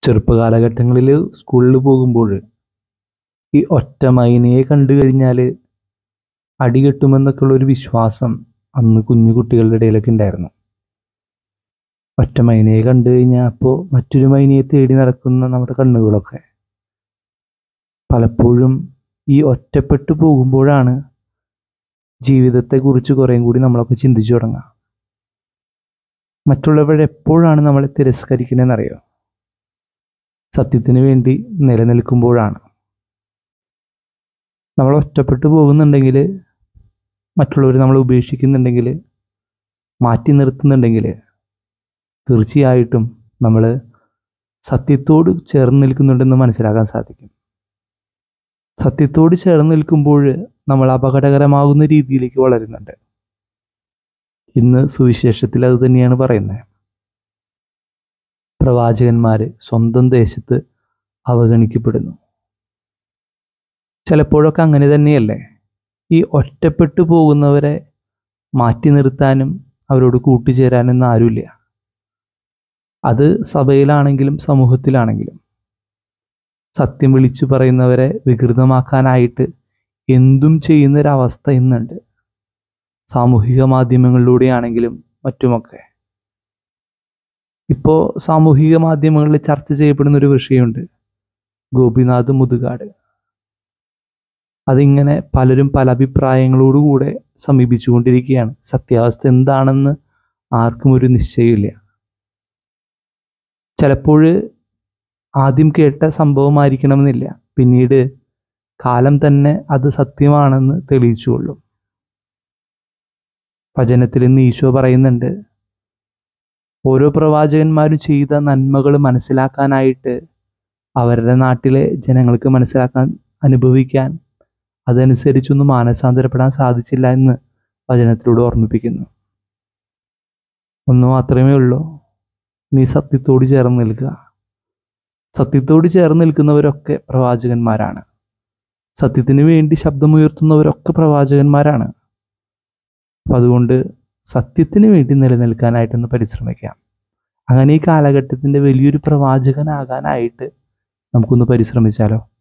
ചെറുപ്പകാലഘട്ടങ്ങളിൽ സ്കൂളിൽ പോകുമ്പോൾ ഈ ഒറ്റ മൈനയെ കണ്ടു കഴിഞ്ഞാൽ അടി കിട്ടുമെന്നൊക്കെയുള്ള ഒരു വിശ്വാസം അന്ന് കുഞ്ഞു കുട്ടികളുടെ ഇടയിലൊക്കെ ഉണ്ടായിരുന്നു ഒറ്റ മൈനയെ കണ്ടു കഴിഞ്ഞാൽ അപ്പോൾ മറ്റൊരു മൈനയെ തേടി നടക്കുന്ന നമ്മുടെ കണ്ണുകളൊക്കെ പലപ്പോഴും ഈ ഒറ്റപ്പെട്ടു പോകുമ്പോഴാണ് ജീവിതത്തെക്കുറിച്ച് കുറേയും കൂടി നമ്മളൊക്കെ ചിന്തിച്ചു തുടങ്ങുക മറ്റുള്ളവർ എപ്പോഴാണ് നമ്മളെ തിരസ്കരിക്കണമെന്നറിയോ സത്യത്തിന് വേണ്ടി നിലനിൽക്കുമ്പോഴാണ് നമ്മൾ ഒറ്റപ്പെട്ടു പോകുന്നുണ്ടെങ്കിൽ മറ്റുള്ളവർ നമ്മളെ ഉപേക്ഷിക്കുന്നുണ്ടെങ്കിൽ മാറ്റി നിർത്തുന്നുണ്ടെങ്കിൽ തീർച്ചയായിട്ടും നമ്മൾ സത്യത്തോട് ചേർന്ന് നിൽക്കുന്നുണ്ടെന്ന് മനസ്സിലാക്കാൻ സാധിക്കും സത്യത്തോട് ചേർന്ന് നിൽക്കുമ്പോൾ നമ്മൾ അപകടകരമാകുന്ന രീതിയിലേക്ക് വളരുന്നുണ്ട് ഇന്ന് സുവിശേഷത്തിൽ അത് തന്നെയാണ് പറയുന്നത് പ്രവാചകന്മാർ സ്വന്തം ദേശത്ത് അവഗണിക്കപ്പെടുന്നു ചിലപ്പോഴൊക്കെ അങ്ങനെ തന്നെയല്ലേ ഈ ഒറ്റപ്പെട്ടു പോകുന്നവരെ മാറ്റി നിർത്താനും അവരോട് കൂട്ടുചേരാനൊന്നും ആരുമില്ല അത് സഭയിലാണെങ്കിലും സമൂഹത്തിലാണെങ്കിലും സത്യം വിളിച്ചു പറയുന്നവരെ വികൃതമാക്കാനായിട്ട് എന്തും ചെയ്യുന്നൊരവസ്ഥ ഇന്നുണ്ട് സാമൂഹിക മാധ്യമങ്ങളിലൂടെയാണെങ്കിലും മറ്റുമൊക്കെ ഇപ്പോൾ സാമൂഹിക മാധ്യമങ്ങളിൽ ചർച്ച ചെയ്യപ്പെടുന്ന ഒരു വിഷയമുണ്ട് ഗോപിനാഥ് മുതുകാട് അതിങ്ങനെ പലരും പല അഭിപ്രായങ്ങളോടുകൂടെ സമീപിച്ചുകൊണ്ടിരിക്കുകയാണ് സത്യാവസ്ഥ എന്താണെന്ന് ആർക്കും ഒരു നിശ്ചയമില്ല ചിലപ്പോൾ ആദ്യം കേട്ട സംഭവമായിരിക്കണമെന്നില്ല പിന്നീട് കാലം തന്നെ അത് സത്യമാണെന്ന് തെളിയിച്ചുകൊള്ളും വചനത്തിൽ ഇന്ന് ഈശോ പറയുന്നുണ്ട് ഓരോ പ്രവാചകന്മാരും ചെയ്ത നന്മകൾ മനസ്സിലാക്കാനായിട്ട് അവരുടെ നാട്ടിലെ ജനങ്ങൾക്ക് മനസ്സിലാക്കാൻ അനുഭവിക്കാൻ അതനുസരിച്ചൊന്നും മാനസാന്തരപ്പെടാൻ സാധിച്ചില്ല എന്ന് വചനത്തിലൂടെ ഓർമ്മിപ്പിക്കുന്നു ഒന്നു മാത്രമേ ഉള്ളൂ നീ സത്യത്തോട് ചേർന്ന് നിൽക്കുക സത്യത്തോട് ചേർന്ന് നിൽക്കുന്നവരൊക്കെ പ്രവാചകന്മാരാണ് സത്യത്തിന് വേണ്ടി ശബ്ദമുയർത്തുന്നവരൊക്കെ പ്രവാചകന്മാരാണ് അപ്പം അതുകൊണ്ട് സത്യത്തിന് വേണ്ടി നിലനിൽക്കാനായിട്ടൊന്ന് പരിശ്രമിക്കാം അങ്ങനെ ഈ കാലഘട്ടത്തിൻ്റെ വലിയൊരു പ്രവാചകനാകാനായിട്ട് നമുക്കൊന്ന് പരിശ്രമിച്ചാലോ